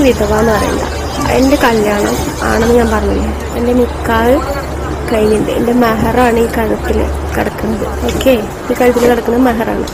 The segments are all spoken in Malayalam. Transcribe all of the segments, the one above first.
വിധവ എന്ന് പറയണ്ട എൻ്റെ കല്യാണം ആണെന്ന് ഞാൻ പറഞ്ഞില്ലേ എൻ്റെ നിക്കാഹ് കഴിഞ്ഞിട്ടുണ്ട് എൻ്റെ മെഹറാണ് ഈ കഴുത്തിൽ കിടക്കുന്നത് ഓക്കെ ഈ കഴുത്തിൽ കിടക്കുന്നത് മെഹറാണ്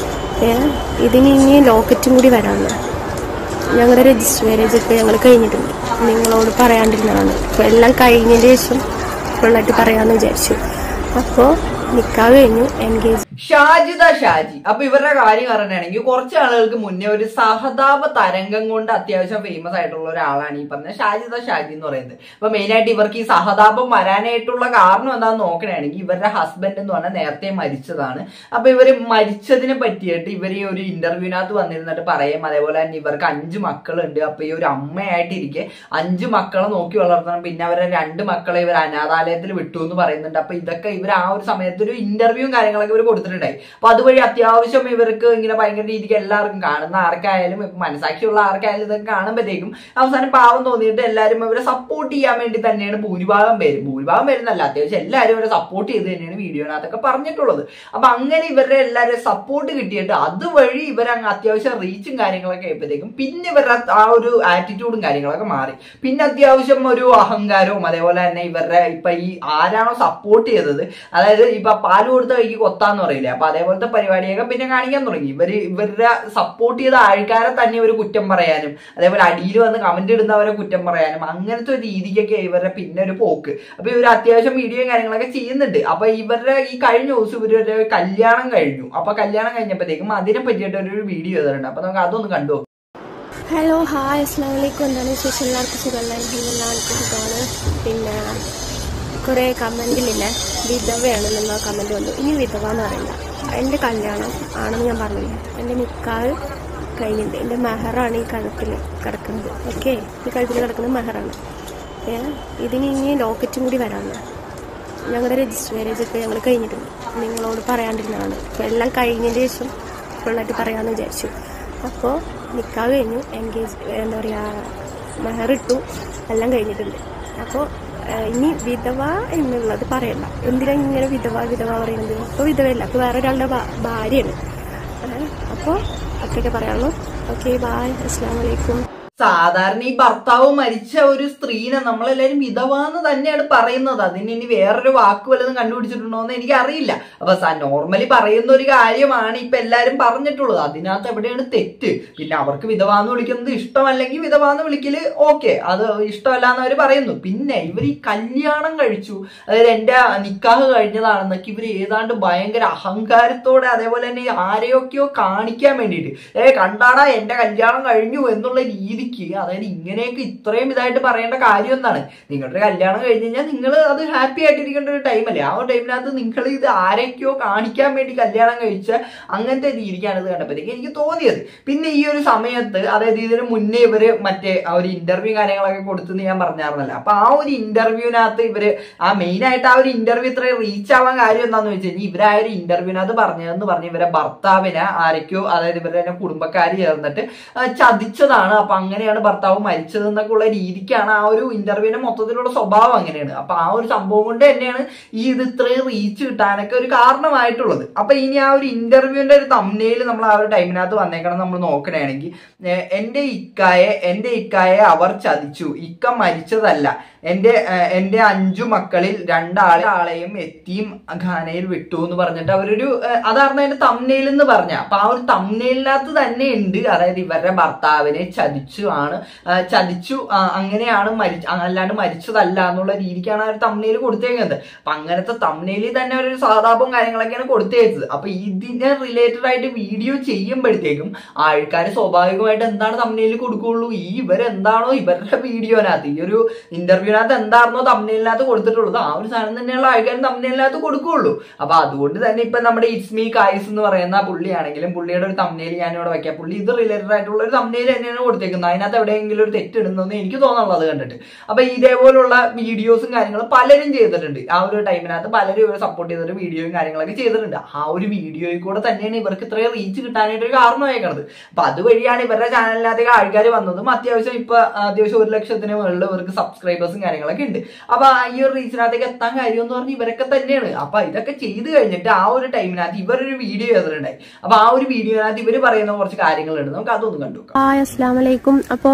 ഏ ഇതിന് ഇനി ലോക്കറ്റും കൂടി വരാണ് ഞങ്ങളുടെ രജിസ്റ്റർ മാരേജ് ഒക്കെ ഞങ്ങൾ കഴിഞ്ഞിട്ടുണ്ട് നിങ്ങളോട് പറയാണ്ടിരുന്നതാണ് അപ്പോൾ എല്ലാം കഴിഞ്ഞതിന് ശേഷം ഫുള്ളായിട്ട് പറയാമെന്ന് വിചാരിച്ചു അപ്പോൾ നിക്കാഹ് കഴിഞ്ഞു എൻഗേജ് ഷാജിദ ഷാജി അപ്പൊ ഇവരുടെ കാര്യം പറയുകയാണെങ്കിൽ കുറച്ച് ആളുകൾക്ക് മുന്നേ ഒരു സഹതാപ തരംഗം കൊണ്ട് അത്യാവശ്യം ഫേമസ് ആയിട്ടുള്ള ഒരാളാണ് ഈ പറഞ്ഞ ഷാജിദ ഷാജി എന്ന് പറയുന്നത് അപ്പൊ മെയിൻ ആയിട്ട് ഇവർക്ക് ഈ സഹതാപം വരാനായിട്ടുള്ള കാരണം എന്താണെന്ന് നോക്കണമെങ്കിൽ ഇവരുടെ ഹസ്ബൻഡ് എന്ന് പറഞ്ഞാൽ നേരത്തെ മരിച്ചതാണ് അപ്പൊ ഇവര് മരിച്ചതിനെ പറ്റിയിട്ട് ഇവർ ഈ ഒരു ഇന്റർവ്യൂവിനകത്ത് വന്നിരുന്നിട്ട് പറയും അതേപോലെ തന്നെ ഇവർക്ക് അഞ്ച് മക്കളുണ്ട് അപ്പൊ ഈ ഒരു അമ്മയായിട്ടിരിക്കെ അഞ്ച് മക്കളെ നോക്കി വളർത്തണം പിന്നെ അവരെ രണ്ട് മക്കളെ ഇവർ അനാഥാലയത്തിൽ വിട്ടു എന്ന് പറയുന്നുണ്ട് അപ്പൊ ഇതൊക്കെ ഇവർ ആ ഒരു സമയത്ത് ഒരു ഇന്റർവ്യൂവും കാര്യങ്ങളൊക്കെ ഇവർ കൊടുത്തിട്ടുണ്ടായി അപ്പൊ അതുവഴി അത്യാവശ്യം ഇവർക്ക് ഇങ്ങനെ ഭയങ്കര രീതിക്ക് എല്ലാവർക്കും കാണുന്ന ആർക്കായാലും ഇപ്പൊ മനസാക്ഷിയുള്ള ആർക്കായാലും ഇതൊക്കെ കാണുമ്പോഴത്തേക്കും അവസാനം പാവം തോന്നിയിട്ട് എല്ലാവരും ഇവരെ സപ്പോർട്ട് ചെയ്യാൻ വേണ്ടി തന്നെയാണ് ഭൂരിഭാഗം പേരും ഭൂരിഭാഗം പേരുന്നല്ല അത്യാവശ്യം എല്ലാവരും ഇവരെ സപ്പോർട്ട് ചെയ്ത് തന്നെയാണ് വീഡിയോനകത്തൊക്കെ പറഞ്ഞിട്ടുള്ളത് അപ്പൊ അങ്ങനെ ഇവരുടെ എല്ലാവരും സപ്പോർട്ട് കിട്ടിയിട്ട് അതുവഴി ഇവർ അങ്ങ് അത്യാവശ്യം റീച്ചും കാര്യങ്ങളൊക്കെ ആയപ്പോഴത്തേക്കും പിന്നെ ഇവരുടെ ആ ഒരു ആറ്റിറ്റ്യൂഡും കാര്യങ്ങളൊക്കെ മാറി പിന്നെ അത്യാവശ്യം ഒരു അഹങ്കാരവും അതേപോലെ തന്നെ ഇവരുടെ ഇപ്പൊ ഈ ആരാണോ സപ്പോർട്ട് ചെയ്തത് അതായത് ഇപ്പൊ പാല് കൊടുത്ത കൈക്ക് കൊത്താന്ന് പറയില്ലേ അപ്പൊ അതേപോലത്തെ പരിപാടിയൊക്കെ പിന്നെ കാണിക്കാൻ തുടങ്ങി ഇവര് ഇവരുടെ സപ്പോർട്ട് ചെയ്ത ആൾക്കാരെ തന്നെ ഒരു കുറ്റം പറയാനും അതേപോലെ അടിയിൽ വന്ന് കമന്റ് ഇടുന്നവരെ കുറ്റം പറയാനും അങ്ങനത്തെ ഒരു രീതിക്കൊക്കെ ഇവരുടെ പിന്നെ ഒരു പോക്ക് അപ്പൊ ഇവർ അത്യാവശ്യം വീഡിയോയും കാര്യങ്ങളൊക്കെ ചെയ്യുന്നുണ്ട് അപ്പൊ ഇവരുടെ ഈ കഴിഞ്ഞ ദിവസം ഇവരുടെ കല്യാണം കഴിഞ്ഞു അപ്പൊ കല്യാണം കഴിഞ്ഞപ്പോഴത്തേക്കും അതിനെ പറ്റിയിട്ട് ഒരു വീഡിയോ ചെയ്തിട്ടുണ്ട് അപ്പൊ നമുക്ക് അതൊന്ന് കണ്ടു ഹലോ ഹായ് അസ്സാം വലൈക്കും എന്താണ് വിശേഷം എല്ലാവർക്കും സുഖമല്ല എല്ലാവർക്കും സുഖമാണ് പിന്നെ കുറേ കമൻറ്റിലില്ലേ വിധവയാണെന്നുള്ള കമൻറ്റ് വന്നു ഇനി വിധവ എന്ന് പറയണ്ട എൻ്റെ കല്യാണം ആണെന്ന് ഞാൻ പറഞ്ഞില്ലേ എൻ്റെ നിക്കാഹ് കഴിഞ്ഞിട്ടുണ്ട് എൻ്റെ മെഹറാണ് ഈ കഴുത്തിൽ കിടക്കുന്നത് ഓക്കെ ഈ കഴുത്തിൽ കിടക്കുന്നത് മെഹറാണ് ഏ ഇതിന് ഇനി ലോക്കറ്റും കൂടി വരാണ് ഞങ്ങളുടെ രജിസ്റ്റർ മാരേജ് ഒക്കെ ഞങ്ങൾ കഴിഞ്ഞിട്ടുണ്ട് നിങ്ങളോട് പറയാണ്ടിരുന്നതാണ് അപ്പോൾ എല്ലാം കഴിഞ്ഞതിന് ശേഷം ഫുള്ളായിട്ട് പറയാമെന്ന് വിചാരിച്ചു അപ്പോൾ നിക്കാഹ് കഴിഞ്ഞു എൻഗേജ് എന്താ പറയുക മെഹറിട്ടു എല്ലാം കഴിഞ്ഞിട്ടുണ്ട് അപ്പോൾ ഇനി വിധവ എന്നുള്ളത് പറയണ്ട എന്തിനാ ഇങ്ങനെ വിധവ വിധവ പറയുന്നത് അപ്പോൾ വിധവയല്ല അപ്പോൾ വേറെ ഒരാളുടെ ഭാ- ഭാര്യയാണ് അപ്പോൾ അത്രയൊക്കെ പറയാനുള്ളൂ ഓക്കെ ബായ് അസ്സാം വലൈക്കും സാധാരണ ഈ ഭർത്താവ് മരിച്ച ഒരു സ്ത്രീനെ നമ്മളെല്ലാരും വിധവാന്ന് തന്നെയാണ് പറയുന്നത് അതിന് ഇനി വേറൊരു വാക്ക് വല്ലതും കണ്ടുപിടിച്ചിട്ടുണ്ടോ എന്ന് എനിക്ക് അറിയില്ല അപ്പൊ നോർമലി പറയുന്ന ഒരു കാര്യമാണ് ഇപ്പൊ എല്ലാരും പറഞ്ഞിട്ടുള്ളത് അതിനകത്ത് എവിടെയാണ് തെറ്റ് പിന്നെ അവർക്ക് വിധവാന്ന് വിളിക്കുന്നത് ഇഷ്ടമല്ലെങ്കിൽ വിധവാന്ന് വിളിക്കല് ഓക്കെ അത് ഇഷ്ടമല്ല എന്ന് അവർ പറയുന്നു പിന്നെ ഇവർ ഈ കല്യാണം കഴിച്ചു അതായത് എന്റെ നിക്കാഹ് കഴിഞ്ഞതാണെന്നൊക്കെ ഇവർ ഏതാണ്ട് ഭയങ്കര അഹങ്കാരത്തോടെ അതേപോലെ തന്നെ ആരെയൊക്കെയോ കാണിക്കാൻ വേണ്ടിയിട്ട് ഏ കണ്ടാടാ എന്റെ കല്യാണം കഴിഞ്ഞു എന്നുള്ള രീതിക്ക് അതായത് ഇങ്ങനെയൊക്കെ ഇത്രയും ഇതായിട്ട് പറയേണ്ട കാര്യം എന്താണ് നിങ്ങളുടെ കല്യാണം കഴിഞ്ഞ് കഴിഞ്ഞാൽ നിങ്ങൾ അത് ഹാപ്പി ആയിട്ടിരിക്കേണ്ട ഒരു ടൈമല്ലേ ആ ഒരു ടൈമിനകത്ത് നിങ്ങൾ ഇത് ആരൊക്കെയോ കാണിക്കാൻ വേണ്ടി കല്യാണം കഴിച്ച അങ്ങനത്തെ രീതിക്കാണ് ഇത് കണ്ടപ്പോഴത്തേക്ക് എനിക്ക് തോന്നിയത് പിന്നെ ഈ ഒരു സമയത്ത് അതായത് ഇതിന് മുന്നേ ഇവര് മറ്റേ ആ ഒരു ഇന്റർവ്യൂ കാര്യങ്ങളൊക്കെ കൊടുത്തെന്ന് ഞാൻ പറഞ്ഞായിരുന്നല്ലോ അപ്പൊ ആ ഒരു ഇന്റർവ്യൂവിനകത്ത് ഇവര് ആ മെയിൻ ആയിട്ട് ആ ഒരു ഇന്റർവ്യൂ ഇത്രയും റീച്ച് ആവാൻ കാര്യം എന്താന്ന് വെച്ച് കഴിഞ്ഞാൽ ഇവരാ ഒരു ഇന്റർവ്യൂവിനകത്ത് പറഞ്ഞതെന്ന് പറഞ്ഞ് ഇവരെ ഭർത്താവിനെ ആരൊക്കെയോ അതായത് ഇവരുടെ തന്നെ കുടുംബക്കാർ ചേർന്നിട്ട് ആ, ചതിച്ചതാണ് അപ്പൊ അങ്ങനെയാണ് ഭർത്താവ് മരിച്ചത് എന്നൊക്കെ ഉള്ള രീതിക്കാണ് ആ ഒരു ഇന്റർവ്യൂവിന്റെ മൊത്തത്തിലുള്ള സ്വഭാവം അങ്ങനെയാണ് അപ്പൊ ആ ഒരു സംഭവം കൊണ്ട് തന്നെയാണ് ഈ ഇത് ഇത്രയും റീച്ച് കിട്ടാനൊക്കെ ഒരു കാരണമായിട്ടുള്ളത് അപ്പൊ ഇനി ആ ഒരു ഇന്റർവ്യൂവിന്റെ ഒരു തമ്മിൽ നമ്മൾ ആ ഒരു ടൈമിനകത്ത് വന്നേക്കണം നമ്മൾ നോക്കണമെങ്കിൽ എന്റെ ഇക്കായെ എന്റെ ഇക്കായെ അവർ ചതിച്ചു ഇക്ക മരിച്ചതല്ല എന്റെ ഏഹ്, എന്റെ അഞ്ചു മക്കളിൽ രണ്ടാളെ ആളെയും എത്തിയും ഖാനയിൽ വിട്ടു എന്ന് പറഞ്ഞിട്ട് അവരൊരു ഏഹ്, അതായിരുന്നു അതിന്റെ തമ്നയിൽ എന്ന് പറഞ്ഞ അപ്പൊ ആ ഒരു തമ്നയിലിനകത്ത് തന്നെ ഉണ്ട് അതായത് ഇവരുടെ ഭർത്താവിനെ ചതിച്ചു ആണ് ആ, ചതിച്ചു ആ, അങ്ങനെയാണ് മരിച്ച അല്ലാണ്ട് മരിച്ചതല്ല എന്നുള്ള രീതിക്കാണ് ആ ഒരു തമ്നയിൽ കൊടുത്തേക്കുന്നത് അപ്പൊ അങ്ങനത്തെ തമ്നയിൽ തന്നെ ഒരു സഹതാപവും കാര്യങ്ങളൊക്കെയാണ് കൊടുത്തേച്ചത് അപ്പൊ ഇതിനെ റിലേറ്റഡ് ആയിട്ട് വീഡിയോ ചെയ്യുമ്പോഴത്തേക്കും ആൾക്കാർ സ്വാഭാവികമായിട്ട് എന്താണ് തമ്നയിൽ കൊടുക്കുള്ളൂ ഈ ഇവരെന്താണോ ഇവരുടെ വീഡിയോനകത്ത് ഈ ഒരു ഇന്റർവ്യൂനകത്ത് എന്താണെന്നോ തമ്നയിലിനകത്ത് കൊടുത്തിട്ടുള്ളത് ആ ഒരു സാധനം തന്നെയുള്ള ആൾക്കാർ തമ്നയിലിനകത്ത് കൊടുക്കുകയുള്ളൂ അപ്പൊ അതുകൊണ്ട് തന്നെ ഇപ്പൊ നമ്മുടെ ഇസ്മി കായ്സ് എന്ന് പറയുന്ന പുള്ളിയാണെങ്കിലും പുള്ളിയുടെ ഒരു തമ്നയിൽ ഞാനിവിടെ വെക്കാം പുള്ളി ഇത് റിലേറ്റഡ് ആയിട്ടുള്ള ഒരു തമ്നയിൽ തന്നെയാണ് കൊടുത്തേക്കുന്നത് അതിനകത്ത് എവിടെയെങ്കിലും ഒരു തെറ്റിടുന്നെന്ന് എനിക്ക് തോന്നുന്നുള്ളത് കണ്ടിട്ട് അപ്പൊ ഇതേപോലുള്ള വീഡിയോസും കാര്യങ്ങളും പലരും ചെയ്തിട്ടുണ്ട് ആ ഒരു ടൈമിനകത്ത് പലരും ഇവരെ സപ്പോർട്ട് ചെയ്തിട്ട് വീഡിയോയും കാര്യങ്ങളൊക്കെ ചെയ്തിട്ടുണ്ട് ആ ഒരു വീഡിയോയിൽ കൂടെ തന്നെയാണ് ഇവർക്ക് ഇത്രയും റീച്ച് കിട്ടാനായിട്ട് ഒരു കാരണമായേക്കണത് അപ്പൊ അതുവഴിയാണ് ഇവരുടെ ചാനലിനകത്തേക്ക് ആൾക്കാർ വന്നതും അത്യാവശ്യം ഇപ്പൊ അത്യാവശ്യം ഒരു ലക്ഷത്തിന് മുകളിൽ ഇവർക്ക് സബ്സ്ക്രൈബേഴ്സും കാര്യങ്ങളൊക്കെ ഉണ്ട് അപ്പൊ ആ ഈ ഒരു റീച്ചിനകത്തേക്ക് എത്താൻ കാര്യം എന്ന് പറഞ്ഞാൽ ഇവരൊക്കെ തന്നെയാണ് അപ്പൊ ഇതൊക്കെ ചെയ്ത് കഴിഞ്ഞിട്ട് ആ ഒരു ടൈമിനകത്ത് ഇവരൊരു വീഡിയോ ചെയ്തിട്ടുണ്ടായി അപ്പൊ ആ ഒരു വീഡിയോനകത്ത് ഇവർ പറയുന്ന കുറച്ച് കാര്യങ്ങളുണ്ട് നമുക്ക് അതൊന്ന് കണ്ടു നോക്കാം ഹായ് അസ്സാം വലൈക്കും അപ്പോൾ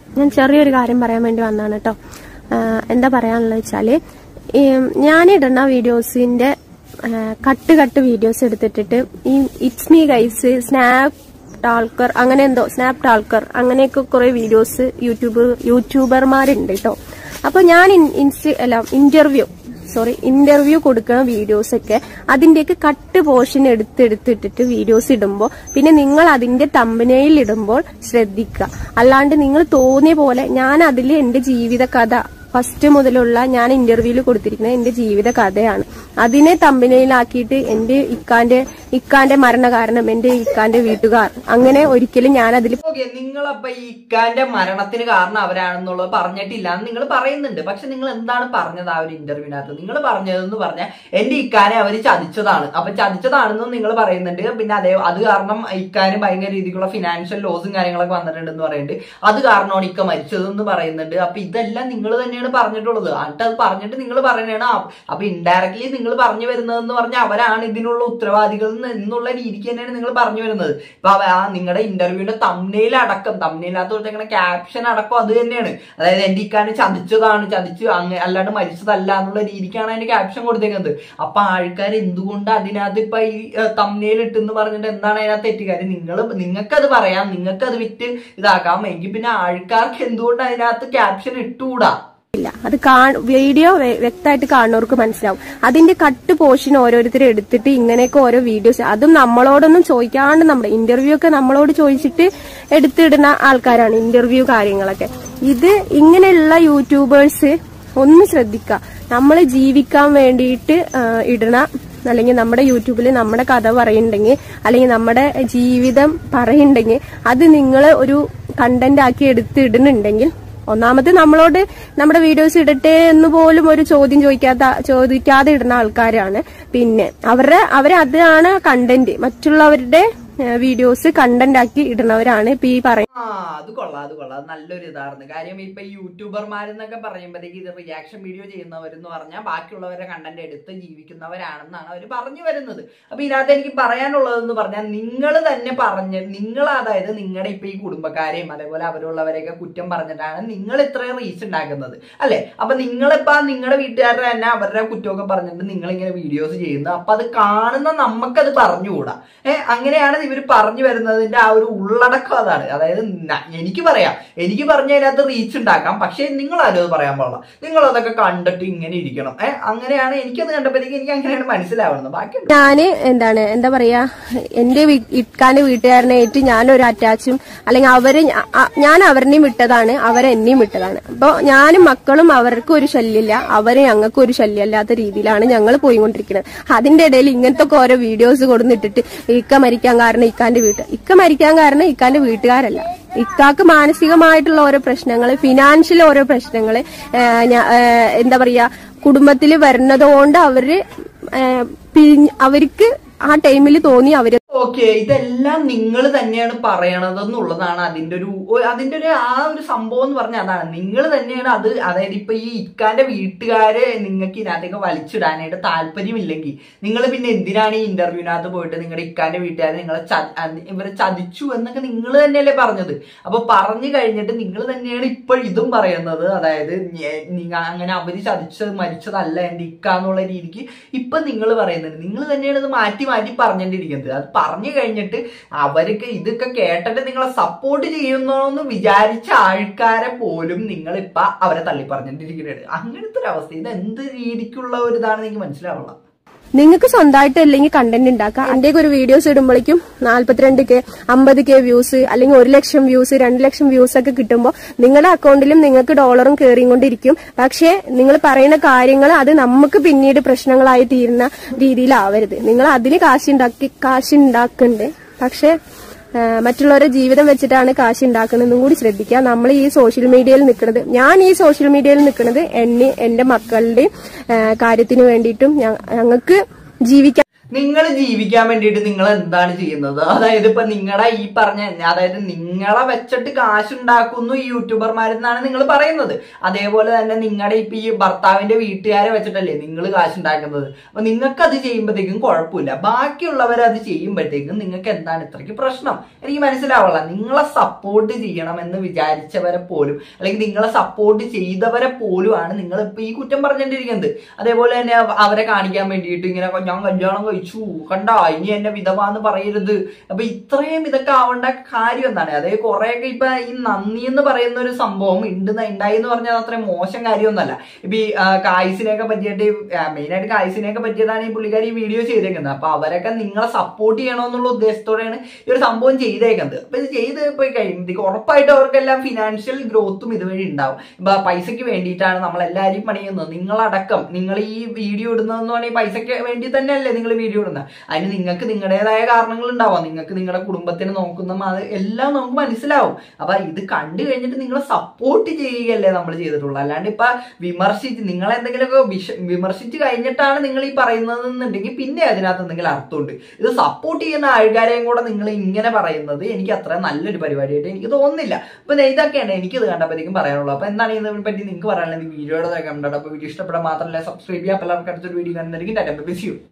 ഞാൻ ചെറിയൊരു കാര്യം പറയാൻ വേണ്ടി വന്നതാണ് കേട്ടോ ആഹ് എന്താ പറയാനുള്ളത് വെച്ചാല് ഈ ഞാനിടുന്ന വീഡിയോസിന്റെ ആഹ് കട്ട് കട്ട് വീഡിയോസ് എടുത്തിട്ടിട്ട് ഈ it's me guys snap talker അങ്ങനെ എന്തോ സ്നാപ്പ് ടാൾക്കർ അങ്ങനെയൊക്കെ കുറെ വീഡിയോസ് യൂട്യൂബ് യൂട്യൂബർമാരുണ്ട് കേട്ടോ അപ്പൊ ഞാൻ ഇൻ- ഇൻസ്റ്റ അല്ല ഇന്റർവ്യൂ സോറി ഇന്റർവ്യൂ കൊടുക്കുന്ന വീഡിയോസ് ഒക്കെ അതിന്റെയൊക്കെ കട്ട് പോർഷൻ എടുത്തെടുത്തിട്ടിട്ട് വീഡിയോസ് ഇടുമ്പോൾ പിന്നെ നിങ്ങൾ അതിന്റെ തമ്പനയിൽ ഇടുമ്പോൾ ശ്രദ്ധിക്കുക അല്ലാണ്ട് നിങ്ങൾ തോന്നിയ പോലെ ഞാൻ അതിൽ എന്റെ ജീവിത കഥ ഫസ്റ്റ് മുതലുള്ള ഞാൻ ഇന്റർവ്യൂവിൽ കൊടുത്തിരിക്കുന്നത് എന്റെ ജീവിത കഥയാണ് അതിനെ തമ്പനയിലാക്കിയിട്ട് എന്റെ ഇക്കാന്റെ ഇക്കാന്റെ മരണ കാരണം എന്റെ ഇക്കാന്റെ വീട്ടുകാർ അങ്ങനെ ഒരിക്കലും ഞാൻ അതിൽ ഓക്കെ നിങ്ങളപ്പൊ ഈ ഇക്കാന്റെ മരണത്തിന് കാരണം അവരാണെന്നുള്ളത് പറഞ്ഞിട്ടില്ല എന്ന് നിങ്ങൾ പറയുന്നുണ്ട് പക്ഷെ നിങ്ങൾ എന്താണ് പറഞ്ഞത് ആ ഒരു ഇന്റർവ്യൂവിനകത്ത് നിങ്ങൾ പറഞ്ഞതെന്ന് പറഞ്ഞാൽ എന്റെ ഇക്കാനെ അവർ ചതിച്ചതാണ് അപ്പൊ ചതിച്ചതാണെന്നും നിങ്ങൾ പറയുന്നുണ്ട് പിന്നെ അതേ അത് കാരണം ഇക്കാന് ഭയങ്കര രീതിക്കുള്ള ഫിനാൻഷ്യൽ ലോസും കാര്യങ്ങളൊക്കെ വന്നിട്ടുണ്ടെന്ന് പറയുന്നുണ്ട് അത് കാരണമാണ് ഇക്ക മരിച്ചതെന്ന് പറയുന്നുണ്ട് അപ്പൊ ഇതെല്ലാം നിങ്ങൾ തന്നെയാണ് പറഞ്ഞിട്ടുള്ളത് എന്നിട്ട് അത് പറഞ്ഞിട്ട് നിങ്ങൾ പറയുന്നതാണ് ആ- അപ്പൊ ഇൻഡയറക്ട്ലി നിങ്ങൾ പറഞ്ഞു വരുന്നതെന്ന് പറഞ്ഞാൽ അവരാണ് ഇതിനുള്ള ഉത്തരവാദികൾ എന്ന് എന്നുള്ള രീതിക്ക് തന്നെയാണ് നിങ്ങൾ പറഞ്ഞു വരുന്നത് ഇപ്പൊ അവ- ആ നിങ്ങളുടെ ഇന്റർവ്യൂവിന്റെ തമ്മിൽ അടക്കം തമ്മിലകത്ത് കൊടുത്തേക്കുന്ന ക്യാപ്ഷൻ അടക്കം അത് തന്നെയാണ് അതായത് എന്റെ ഇക്കാനെ ചതിച്ചതാണ് ചതിച്ച് അങ്ങ അല്ലാണ്ട് മരിച്ചതല്ല എന്നുള്ള രീതിക്കാണ് അതിന്റെ ക്യാപ്ഷൻ കൊടുത്തേക്കുന്നത് അപ്പൊ ആൾക്കാർ എന്തുകൊണ്ട് അതിനകത്ത് ഇപ്പൊ ഈ തമ്മിൽ ഇട്ടെന്ന് പറഞ്ഞിട്ട് എന്താണ് അതിനകത്ത് തെറ്റ് കാര്യം നിങ്ങൾ നിങ്ങൾക്കത് പറയാം നിങ്ങൾക്കത് വിറ്റ് ഇതാക്കാം എങ്കിൽ പിന്നെ ആൾക്കാർക്ക് എന്തുകൊണ്ട് അതിനകത്ത് ക്യാപ്ഷൻ ഇട്ടുകൂടാ ഇല്ല അത് കാ- വീഡിയോ വ്യ- വ്യക്തമായിട്ട് കാണുന്നവർക്ക് മനസ്സിലാവും അതിന്റെ കട്ട് പോർഷൻ ഓരോരുത്തർ എടുത്തിട്ട് ഇങ്ങനെയൊക്കെ ഓരോ വീഡിയോസ് അതും നമ്മളോടൊന്നും ചോദിക്കാണ്ട് നമ്മുടെ ഇന്റർവ്യൂ ഒക്കെ നമ്മളോട് ചോദിച്ചിട്ട് എടുത്തിടുന്ന ആൾക്കാരാണ് ഇന്റർവ്യൂ കാര്യങ്ങളൊക്കെ ഇത് ഇങ്ങനെയുള്ള യൂട്യൂബേഴ്സ് ഒന്ന് ശ്രദ്ധിക്കുക നമ്മൾ ജീവിക്കാൻ വേണ്ടിയിട്ട് ആ, ഇടണ അല്ലെങ്കിൽ നമ്മുടെ യൂട്യൂബിൽ നമ്മുടെ കഥ പറയുന്നുണ്ടെങ്കിൽ അല്ലെങ്കിൽ നമ്മുടെ ജീവിതം പറയുന്നുണ്ടെങ്കിൽ അത് നിങ്ങൾ ഒരു കണ്ടന്റ് ആക്കി എടുത്ത് ഇടുന്നുണ്ടെങ്കിൽ ഒന്നാമത് നമ്മളോട് നമ്മുടെ വീഡിയോസ് ഇടട്ടെ എന്ന് പോലും ഒരു ചോദ്യം ചോദിക്കാത്ത ചോദിക്കാതെ ഇടുന്ന ആൾക്കാരാണ് പിന്നെ അവരുടെ അവരെ അതാണ് കണ്ടന്റ് മറ്റുള്ളവരുടെ വീഡിയോസ് കണ്ടന്റ് ആക്കി ഇടുന്നവരാണ് ഇപ്പൊ ഈ പറയുന്നത് ആ അത് കൊള്ളാം അത് കൊള്ളാം അത് നല്ലൊരു ഇതായിരുന്നു കാര്യം ഇപ്പൊ ഈ യൂട്യൂബർമാരെന്നൊക്കെ പറയുമ്പോഴത്തേക്ക് ഇത് റിയാക്ഷൻ വീഡിയോ ചെയ്യുന്നവരെന്ന് പറഞ്ഞാൽ ബാക്കിയുള്ളവരുടെ കണ്ടന്റ് എടുത്ത് ജീവിക്കുന്നവരാണെന്നാണ് അവർ പറഞ്ഞു വരുന്നത് അപ്പൊ ഇതിനകത്ത് എനിക്ക് പറയാനുള്ളതെന്ന് പറഞ്ഞാൽ നിങ്ങൾ തന്നെ പറഞ്ഞ് നിങ്ങൾ അതായത് നിങ്ങളുടെ ഇപ്പൊ ഈ കുടുംബക്കാരെയും അതേപോലെ അവരുള്ളവരെയൊക്കെ കുറ്റം പറഞ്ഞിട്ടാണ് നിങ്ങൾ ഇത്രയും റീച്ച് ഉണ്ടാക്കുന്നത് അല്ലെ അപ്പൊ നിങ്ങളിപ്പോ നിങ്ങളുടെ വീട്ടുകാരുടെ തന്നെ അവരുടെ കുറ്റമൊക്കെ പറഞ്ഞിട്ട് നിങ്ങൾ ഇങ്ങനെ വീഡിയോസ് ചെയ്യുന്നത് അപ്പൊ അത് കാണുന്ന നമുക്കത് പറഞ്ഞുകൂടാ ഏഹ് അങ്ങനെയാണ് ഇവർ പറഞ്ഞു വരുന്നതിന്റെ ആ ഒരു ഉള്ളടക്കം അതാണ് അതായത് ന- എനിക്ക് പറയാം എനിക്ക് പറഞ്ഞ അതിനകത്ത് റീച്ച് ഉണ്ടാക്കാം പക്ഷെ നിങ്ങൾ ആരും അത് പറയാൻ പാടില്ല നിങ്ങൾ അതൊക്കെ കണ്ടിട്ട് ഇങ്ങനെ ഇരിക്കണം ഏഹ് അങ്ങനെയാണ് എനിക്കത് കണ്ടപ്പോഴത്തേക്ക് എനിക്ക് അങ്ങനെയാണ് മനസ്സിലാവുന്നത് ബാക്കി ഞാന് എന്താണ് എന്താ പറയാ എന്റെ വീ- ഇക്കാന്റെ വീട്ടുകാരനായിട്ട് ഞാനൊരു അറ്റാച്ചും അല്ലെങ്കിൽ അവര് ഞ- അ- ഞാൻ അവരിനെയും വിട്ടതാണ് അവരെ എന്നെയും വിട്ടതാണ് അപ്പൊ ഞാനും മക്കളും അവർക്കും ഒരു ശല്യമില്ല അവരെ ഞങ്ങൾക്കും ഒരു ശല്യമില്ലാത്ത രീതിയിലാണ് ഞങ്ങൾ പോയിക്കൊണ്ടിരിക്കുന്നത് അതിന്റെ ഇടയിൽ ഇങ്ങനത്തെ ഒക്കെ ഓരോ വീഡിയോസ് കൊടുത്തിട്ടിട്ട് ഇക്ക മരിക്കാൻ കാരണം ഇക്കാന്റെ വീട്ട് ഇക്ക മരിക്കാൻ കാരണം ഇക്കാന്റെ വീട്ടുകാരല്ല ഇക്കാക്ക് മാനസികമായിട്ടുള്ള ഓരോ പ്രശ്നങ്ങൾ ഫിനാൻഷ്യൽ ഓരോ പ്രശ്നങ്ങൾ എന്താ പറയാ കുടുംബത്തിൽ വരുന്നത് കൊണ്ട് അവര് ഏഹ്, പിരിഞ്ഞ് അവർക്ക് ആ ടൈമിൽ തോന്നി അവര് ഓക്കെ ഇതെല്ലാം നിങ്ങൾ തന്നെയാണ് പറയണതെന്നുള്ളതാണ് അതിന്റെ ഒരു ഒ- അതിന്റെ ഒരു ആ ഒരു സംഭവം എന്ന് പറഞ്ഞാൽ അതാണ് നിങ്ങൾ തന്നെയാണ് അത് അതായത് ഇപ്പൊ ഈ ഇക്കാന്റെ വീട്ടുകാരെ നിങ്ങൾക്ക് ഇതിനകത്തേക്ക് വലിച്ചിടാനായിട്ട് താല്പര്യമില്ലെങ്കിൽ നിങ്ങൾ പിന്നെ എന്തിനാണ് ഈ ഇന്റർവ്യൂവിനകത്ത് പോയിട്ട് നിങ്ങളുടെ ഇക്കാന്റെ വീട്ടുകാരെ നിങ്ങളെ ച- അ- ഇവരെ ചതിച്ചു എന്നൊക്കെ നിങ്ങൾ തന്നെയല്ലേ പറഞ്ഞത് അപ്പൊ പറഞ്ഞു കഴിഞ്ഞിട്ട് നിങ്ങൾ തന്നെയാണ് ഇപ്പോൾ ഇതും പറയുന്നത് അതായത് ഞ- നിങ്ങ- അങ്ങനെ അവര് ചതിച്ചത് മരിച്ചതല്ല എന്റെ ഇക്ക എന്നുള്ള രീതിക്ക് ഇപ്പൊ നിങ്ങൾ പറയുന്നുണ്ട് നിങ്ങൾ തന്നെയാണ് ഇത് മാറ്റി മാറ്റി പറഞ്ഞുകൊണ്ടിരിക്കുന്നത് അത് പറഞ്ഞു കഴിഞ്ഞിട്ട് അവർക്ക് ഇതൊക്കെ കേട്ടിട്ട് നിങ്ങളെ സപ്പോർട്ട് ചെയ്യുന്നോന്ന് വിചാരിച്ച ആൾക്കാരെ പോലും നിങ്ങൾ ഇപ്പൊ അവരെ തള്ളി പറഞ്ഞുകൊണ്ടിരിക്കുന്നത് അങ്ങനത്തെ ഒരു അവസ്ഥ ഇത് എന്ത് രീതിക്കുള്ള ഒരു ഇതാണെന്ന് എനിക്ക് മനസ്സിലാവുള്ള നിങ്ങൾക്ക് സ്വന്തമായിട്ട് അല്ലെങ്കിൽ കണ്ടന്റ് ഉണ്ടാക്കാം എന്റെ ഒരു വീഡിയോസ് ഇടുമ്പോഴേക്കും നാല്പത്തിരണ്ട് കെ അമ്പത് കെ വ്യൂസ് അല്ലെങ്കിൽ ഒരു ലക്ഷം വ്യൂസ് രണ്ട് ലക്ഷം വ്യൂസ് ഒക്കെ കിട്ടുമ്പോൾ നിങ്ങളുടെ അക്കൗണ്ടിലും നിങ്ങൾക്ക് ഡോളറും കയറിക്കൊണ്ടിരിക്കും പക്ഷേ നിങ്ങൾ പറയുന്ന കാര്യങ്ങൾ അത് നമുക്ക് പിന്നീട് പ്രശ്നങ്ങളായി തീരുന്ന രീതിയിലാവരുത് നിങ്ങൾ അതിന് കാശ് ഉണ്ടാക്കി കാശ് ഉണ്ടാക്കുന്നുണ്ട് പക്ഷേ ആ, മറ്റുള്ളവരുടെ ജീവിതം വെച്ചിട്ടാണ് കാശ് ഉണ്ടാക്കുന്നതും കൂടി ശ്രദ്ധിക്കുക നമ്മൾ ഈ സോഷ്യൽ മീഡിയയിൽ നിൽക്കുന്നത് ഞാൻ ഈ സോഷ്യൽ മീഡിയയിൽ നിൽക്കുന്നത് എന്നെ എന്റെ മക്കളുടെയും ആ, കാര്യത്തിന് വേണ്ടിയിട്ടും ഞ- ഞങ്ങൾക്ക് ജീവിക്കാൻ നിങ്ങൾ ജീവിക്കാൻ വേണ്ടിയിട്ട് നിങ്ങൾ എന്താണ് ചെയ്യുന്നത് അതായത് ഇപ്പൊ നിങ്ങളുടെ ഈ പറഞ്ഞ അതായത് നിങ്ങളെ വെച്ചിട്ട് കാശുണ്ടാക്കുന്നു ഈ യൂട്യൂബർമാരെന്നാണ് നിങ്ങൾ പറയുന്നത് അതേപോലെ തന്നെ നിങ്ങളുടെ ഇപ്പൊ ഈ ഭർത്താവിന്റെ വീട്ടുകാരെ വെച്ചിട്ടല്ലേ നിങ്ങൾ കാശുണ്ടാക്കുന്നത് അപ്പൊ നിങ്ങൾക്ക് അത് ചെയ്യുമ്പോഴത്തേക്കും കുഴപ്പമില്ല ബാക്കിയുള്ളവർ അത് ചെയ്യുമ്പോഴത്തേക്കും നിങ്ങൾക്ക് എന്താണ് ഇത്രയ്ക്ക് പ്രശ്നം എനിക്ക് മനസ്സിലാവുള്ള നിങ്ങളെ സപ്പോർട്ട് ചെയ്യണം എന്ന് വിചാരിച്ചവരെ പോലും അല്ലെങ്കിൽ നിങ്ങളെ സപ്പോർട്ട് ചെയ്തവരെ പോലുമാണ് നിങ്ങൾ ഇപ്പൊ ഈ കുറ്റം പറഞ്ഞുകൊണ്ടിരിക്കുന്നത് അതേപോലെ തന്നെ അവ- അവരെ കാണിക്കാൻ വേണ്ടിയിട്ട് ഇങ്ങനെ ഞാൻ കല്യാണം കഴിച്ചു കണ്ട ഇനി എന്നെ വിധവ എന്ന് പറയരുത് അപ്പൊ ഇത്രയും ഇതൊക്കെ ആവേണ്ട കാര്യം എന്താണ് അതായത് കുറെയൊക്കെ ഇപ്പൊ ഈ നന്ദി എന്ന് പറയുന്ന ഒരു സംഭവം ഉണ്ട് ഉണ്ടായി എന്ന് പറഞ്ഞാൽ അത്രയും മോശം കാര്യമൊന്നുമല്ല ഇപ്പൊ ഈ ആ, കായ്സിനെയൊക്കെ പറ്റിയിട്ട് മെയിൻ ആയിട്ട് കായ്സിനെയൊക്കെ പറ്റിയതാണ് ഈ പുള്ളിക്കാരി ഈ വീഡിയോ ചെയ്തേക്കുന്നത് അപ്പൊ അവരൊക്കെ നിങ്ങളെ സപ്പോർട്ട് ചെയ്യണമെന്നുള്ള ഉദ്ദേശത്തോടെയാണ് ഈ ഒരു സംഭവം ചെയ്തേക്കുന്നത് അപ്പൊ ഇത് ചെയ്ത് പോയി കഴിയുമ്പോഴത്തേക്ക് ഉറപ്പായിട്ടും അവർക്കെല്ലാം ഫിനാൻഷ്യൽ ഗ്രോത്തും ഇതുവഴി ഉണ്ടാവും ഇപ്പൊ പൈസയ്ക്ക് വേണ്ടിയിട്ടാണ് നമ്മൾ എല്ലാവരും പണിയുന്നത് നിങ്ങളടക്കം നിങ്ങൾ ഈ വീഡിയോ ഇടുന്നതെന്ന് പറഞ്ഞാൽ പൈസയ്ക്ക് വേണ്ടി തന്നെയല്ലേ നിങ്ങൾ വീഡിയോ ഇടുന്നത് അതിന് നിങ്ങൾക്ക് നിങ്ങളുടേതായ കാരണങ്ങൾ ഉണ്ടാവാം നിങ്ങൾക്ക് നിങ്ങളുടെ കുടുംബത്തിനെ നോക്കുന്ന അത് എല്ലാം നമുക്ക് മനസ്സിലാവും അപ്പൊ ഇത് കണ്ടു കഴിഞ്ഞിട്ട് നിങ്ങൾ സപ്പോർട്ട് ചെയ്യുകയല്ലേ നമ്മൾ ചെയ്തിട്ടുള്ളൂ അല്ലാണ്ട് ഇപ്പൊ വിമർശിച്ച് നിങ്ങൾ എന്തെങ്കിലുമൊക്കെ വിഷ വിമർശിച്ച് കഴിഞ്ഞിട്ടാണ് നിങ്ങൾ ഈ പറയുന്നത് എന്നുണ്ടെങ്കിൽ പിന്നെ അതിനകത്ത് എന്തെങ്കിലും അർത്ഥമുണ്ട് ഇത് സപ്പോർട്ട് ചെയ്യുന്ന ആൾക്കാരെയും കൂടെ നിങ്ങൾ ഇങ്ങനെ പറയുന്നത് എനിക്ക് അത്ര നല്ലൊരു പരിപാടിയായിട്ട് എനിക്ക് തോന്നുന്നില്ല അപ്പൊ ദേ ഇതൊക്കെയാണ് എനിക്കിത് കണ്ടപ്പോഴത്തേക്കും പറയാനുള്ളത് അപ്പൊ എന്താണ് ഇതിനെ പറ്റി നിങ്ങൾക്ക് പറയാനുള്ളത് വീഡിയോയുടെ കണ്ടോ അപ്പൊ വീഡിയോ ഇഷ്ടപ്പെടാൻ മാത്രമല്ല സബ്സ്ക്രൈബ് ചെയ്യാം അപ്പോൾ എല്ലാവർക്കും അടുത്തൊരു വീഡിയോ കണ്ടിരിക്കും tata bye, bye, see you.